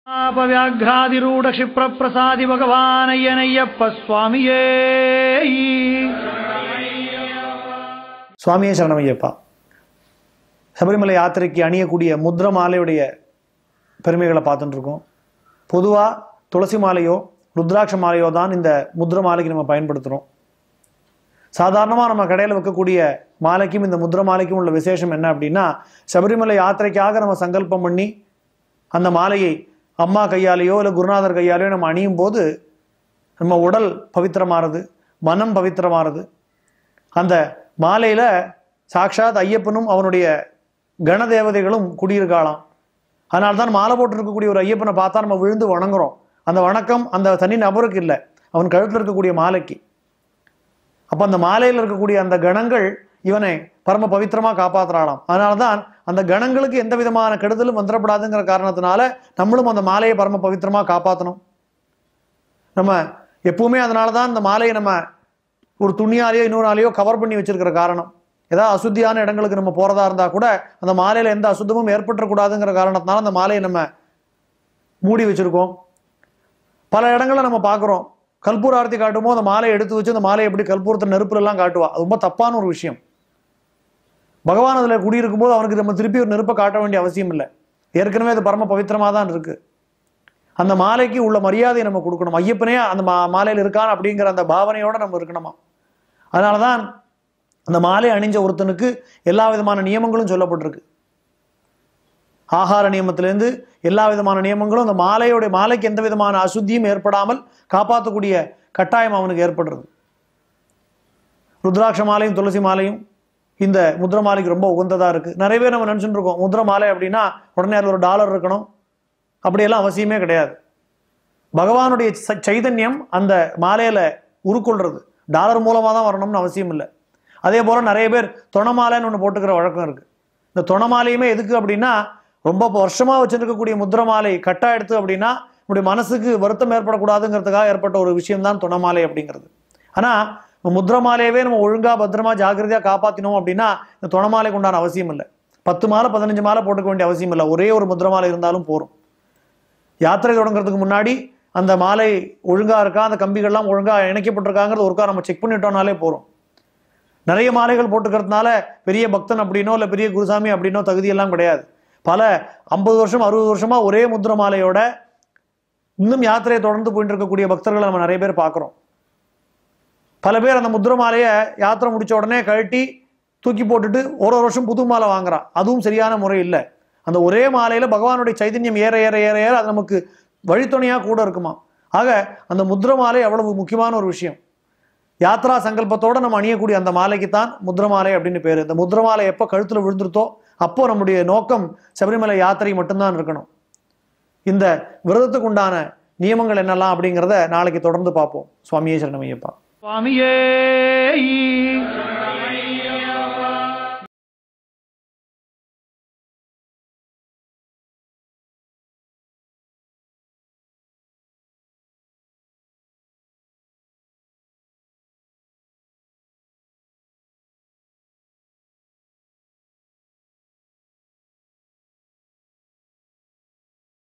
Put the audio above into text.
ஆபவியாகிராதிரூட க்ஷிப்ரப்பிரசாதி பகவானையனையப்ப சுவாமியே சுவாமியே சரணமையப்பா சபரிமலை யாத்திரைக்கு அணியக்கூடிய முத்ர மாலையுடைய பெருமைகளை பார்த்துட்டு இருக்கோம் பொதுவாக துளசி மாலையோ ருத்ராட்ச மாலையோ தான் இந்த முத்ர மாலைக்கு நம்ம பயன்படுத்துகிறோம் சாதாரணமாக நம்ம கடையில் வைக்கக்கூடிய மாலைக்கும் இந்த முத்ர மாலைக்கும் உள்ள விசேஷம் என்ன அப்படின்னா சபரிமலை யாத்திரைக்காக நம்ம சங்கல்பம் பண்ணி அந்த மாலையை அம்மா கையாலேயோ இல்லை குருநாதர் கையாலேயோ நம்ம அணியும் போது நம்ம உடல் பவித்திரமாறுது மனம் பவித்திரமாறுது அந்த மாலையில் சாக்ஷாத் ஐயப்பனும் அவனுடைய கணதேவதைகளும் குடியிருக்காளாம் அதனால தான் மாலை போட்டிருக்கக்கூடிய ஒரு ஐயப்பனை பார்த்தா நம்ம விழுந்து வணங்குறோம் அந்த வணக்கம் அந்த தனி நபருக்கு இல்லை அவன் கழுத்தில் இருக்கக்கூடிய மாலைக்கு அப்போ அந்த மாலையில் இருக்கக்கூடிய அந்த கணங்கள் இவனை பரம பவித்திரமாக காப்பாற்றுறாளாம் அதனால தான் அந்த கணங்களுக்கு எந்த விதமான கெடுதலும் வந்துடப்படாதுங்கிற காரணத்தினால நம்மளும் அந்த மாலையை பரம பவித்திரமாக காப்பாற்றணும் நம்ம எப்பவுமே அதனால தான் இந்த மாலையை நம்ம ஒரு துணியாலேயோ இன்னொரு கவர் பண்ணி வச்சிருக்கிற காரணம் ஏதாவது அசுத்தியான இடங்களுக்கு நம்ம போகிறதா இருந்தால் கூட அந்த மாலையில் எந்த அசுத்தமும் ஏற்பட்டுறக்கூடாதுங்கிற காரணத்தினால அந்த மாலையை நம்ம மூடி வச்சுருக்கோம் பல இடங்களில் நம்ம பார்க்குறோம் கற்பூர ஆரத்தி காட்டும்போது அந்த மாலையை எடுத்து வச்சு அந்த மாலையை எப்படி கற்பூரத்தை நெருப்புலலாம் காட்டுவா அது ரொம்ப தப்பான ஒரு விஷயம் பகவான் அதில் குடியிருக்கும் போது அவனுக்கு நம்ம திருப்பி ஒரு நெருப்பை காட்ட வேண்டிய அவசியம் இல்லை ஏற்கனவே அது பரம பவித்திரமாக தான் இருக்கு அந்த மாலைக்கு உள்ள மரியாதையை நம்ம கொடுக்கணும் ஐயப்பனே அந்த மா மாலையில் இருக்கான் அப்படிங்கிற அந்த பாவனையோட நம்ம இருக்கணுமா அதனால தான் அந்த மாலை அணிஞ்ச ஒருத்தனுக்கு எல்லா விதமான நியமங்களும் சொல்லப்பட்டிருக்கு ஆகார நியமத்திலேருந்து எல்லா விதமான நியமங்களும் அந்த மாலையோடைய மாலைக்கு எந்த விதமான அசுத்தியும் ஏற்படாமல் காப்பாற்றக்கூடிய கட்டாயம் அவனுக்கு ஏற்படுறது ருத்ராட்ச மாலையும் துளசி மாலையும் இந்த முத்ர மாலைக்கு ரொம்ப உகந்ததாக இருக்குது நிறைய பேர் நம்ம நினச்சிட்டு இருக்கோம் முத்ர மாலை அப்படின்னா உடனே அதில் ஒரு டாலர் இருக்கணும் அப்படியெல்லாம் அவசியமே கிடையாது பகவானுடைய ச- சைதன்யம் அந்த மாலையில் உருக்கொள்றது டாலர் மூலமாக தான் வரணும்னு அவசியம் இல்லை அதே போல் நிறைய பேர் தொணமாலைன்னு ஒன்று போட்டுக்கிற வழக்கம் இருக்குது இந்த தொணமாலையுமே எதுக்கு அப்படின்னா ரொம்ப வருஷமாக வச்சிருக்கக்கூடிய முத்ர மாலை கட்டா எடுத்து அப்படின்னா நம்முடைய மனசுக்கு வருத்தம் ஏற்படக்கூடாதுங்கிறதுக்காக ஏற்பட்ட ஒரு விஷயம் தான் தொணமாலை அப்படிங்கிறது ஆனால் முத்ர மாலையவே நம்ம ஒழுங்காக பத்திரமா ஜாக்கிரதையாக காப்பாற்றினோம் அப்படின்னா இந்த தொணமாலைக்கு உண்டான அவசியம் இல்லை பத்து மாலை பதினஞ்சு மாலை போட்டுக்க வேண்டிய அவசியம் இல்லை ஒரே ஒரு முத்ர மாலை இருந்தாலும் போதும் யாத்திரை தொடங்குறதுக்கு முன்னாடி அந்த மாலை ஒழுங்காக இருக்கா அந்த கம்பிகள்லாம் ஒழுங்காக இணைக்கப்பட்டிருக்காங்கிறது ஒருக்கா நம்ம செக் பண்ணிட்டோம்னாலே போதும் நிறைய மாலைகள் போட்டுக்கிறதுனால பெரிய பக்தன் அப்படின்னோ இல்லை பெரிய குருசாமி அப்படின்னோ தகுதியெல்லாம் கிடையாது பல ஐம்பது வருஷம் அறுபது வருஷமா ஒரே முத்ர மாலையோட இன்னும் யாத்திரையை தொடர்ந்து போயிட்டு இருக்கக்கூடிய பக்தர்களை நம்ம நிறைய பேர் பார்க்குறோம் பல பேர் அந்த முத்ர மாலையை யாத்திரை முடிச்ச உடனே கழட்டி தூக்கி போட்டுட்டு ஒரு ஒரு வருஷம் புது மாலை வாங்குறான் அதுவும் சரியான முறை இல்லை அந்த ஒரே மாலையில பகவானுடைய சைதன்யம் ஏற ஏற ஏற ஏற அது நமக்கு வழித்துணையா கூட இருக்குமா ஆக அந்த முத்ர மாலை அவ்வளவு முக்கியமான ஒரு விஷயம் யாத்ரா சங்கல்பத்தோட நம்ம அணியக்கூடிய அந்த மாலைக்கு தான் முத்ர மாலை அப்படின்னு பேரு இந்த முத்ர மாலை எப்போ கழுத்துல விழுந்துருத்தோ அப்போ நம்முடைய நோக்கம் சபரிமலை யாத்திரை மட்டும்தான் இருக்கணும் இந்த விரதத்துக்கு உண்டான நியமங்கள் என்னெல்லாம் அப்படிங்கிறத நாளைக்கு தொடர்ந்து பார்ப்போம் சுவாமியே சரணமையப்பா சுவாமியே